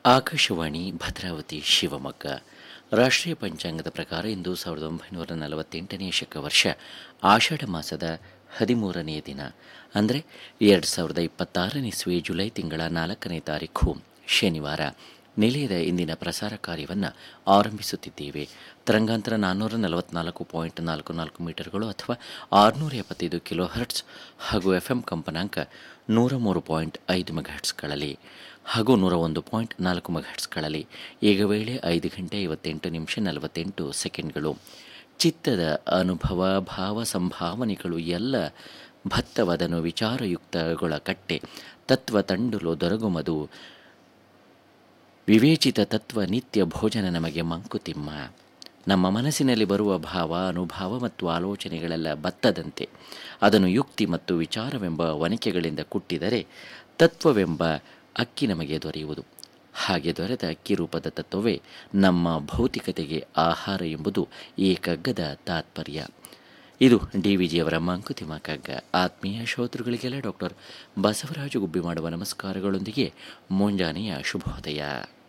ಆಕಾಶವಾಣಿ ಭದ್ರಾವತಿ ಶಿವಮೊಗ್ಗ ರಾಷ್ಟ್ರೀಯ ಪಂಚಾಂಗದ ಪ್ರಕಾರ ಇಂದು ಸಾವಿರದ ಒಂಬೈನೂರ ನಲವತ್ತೆಂಟನೇ ಶಕ ವರ್ಷ ಆಷಾಢ ಮಾಸದ ಹದಿಮೂರನೆಯ ದಿನ ಅಂದರೆ ಎರಡು ಸಾವಿರದ ಇಪ್ಪತ್ತಾರನೇ ಇಸ್ವಿ ಜುಲೈ ತಿಂಗಳ ನಾಲ್ಕನೇ ತಾರೀಖು ಶನಿವಾರ ನಿಲಯದ ಇಂದಿನ ಪ್ರಸಾರ ಕಾರ್ಯವನ್ನು ಆರಂಭಿಸುತ್ತಿದ್ದೇವೆ ತರಂಗಾಂತರ ನಾನ್ನೂರ ನಲವತ್ನಾಲ್ಕು ಪಾಯಿಂಟ್ ನಾಲ್ಕು ನಾಲ್ಕು ಮೀಟರ್ಗಳು ಅಥವಾ ಆರುನೂರ ಎಪ್ಪತ್ತೈದು ಕಿಲೋ ಹರ್ಟ್ಸ್ ಹಾಗೂ ಎಫ್ ಎಂ ಕಂಪನಾಂಕ ನೂರ ಮೂರು ಪಾಯಿಂಟ್ ಐದು ಮೆಗಾಹರ್ಟ್ಸ್ಗಳಲ್ಲಿ ಹಾಗೂ ನೂರ ಒಂದು ಪಾಯಿಂಟ್ ನಾಲ್ಕು ಮೆಗಾಹರ್ಟ್ಸ್ಗಳಲ್ಲಿ ಈಗ ವೇಳೆ ಐದು ಗಂಟೆ ಐವತ್ತೆಂಟು ನಿಮಿಷ ನಲವತ್ತೆಂಟು ಸೆಕೆಂಡ್ಗಳು ಚಿತ್ತದ ಅನುಭವ ಭಾವ ಸಂಭಾವನೆಗಳು ಎಲ್ಲ ಭತ್ತವದನು ವಿಚಾರಯುಕ್ತಗೊಳ ಕಟ್ಟೆ ತತ್ವ ತಂಡುಲು ದೊರಗುಮದು ವಿವೇಚಿತ ತತ್ವ ನಿತ್ಯ ಭೋಜನ ನಮಗೆ ಮಂಕುತಿಮ್ಮ ನಮ್ಮ ಮನಸ್ಸಿನಲ್ಲಿ ಬರುವ ಭಾವ ಅನುಭವ ಮತ್ತು ಆಲೋಚನೆಗಳೆಲ್ಲ ಭತ್ತದಂತೆ ಅದನ್ನು ಯುಕ್ತಿ ಮತ್ತು ವಿಚಾರವೆಂಬ ವನಿಕೆಗಳಿಂದ ಕುಟ್ಟಿದರೆ ತತ್ವವೆಂಬ ಅಕ್ಕಿ ನಮಗೆ ದೊರೆಯುವುದು ಹಾಗೆ ದೊರೆತ ಅಕ್ಕಿ ರೂಪದ ತತ್ವವೇ ನಮ್ಮ ಭೌತಿಕತೆಗೆ ಆಹಾರ ಎಂಬುದು ಈ ಕಗ್ಗದ ತಾತ್ಪರ್ಯ ಇದು ಡಿ ವಿ ಜಿಯವರ ಮಂಕುತಿಮ್ಮ ಕಗ್ಗ ಆತ್ಮೀಯ ಶ್ರೋತೃಗಳಿಗೆಲ್ಲ ಡಾಕ್ಟರ್ ಬಸವರಾಜ ಗುಬ್ಬಿ ಮಾಡುವ ನಮಸ್ಕಾರಗಳೊಂದಿಗೆ ಮುಂಜಾನೆಯ ಶುಭೋದಯ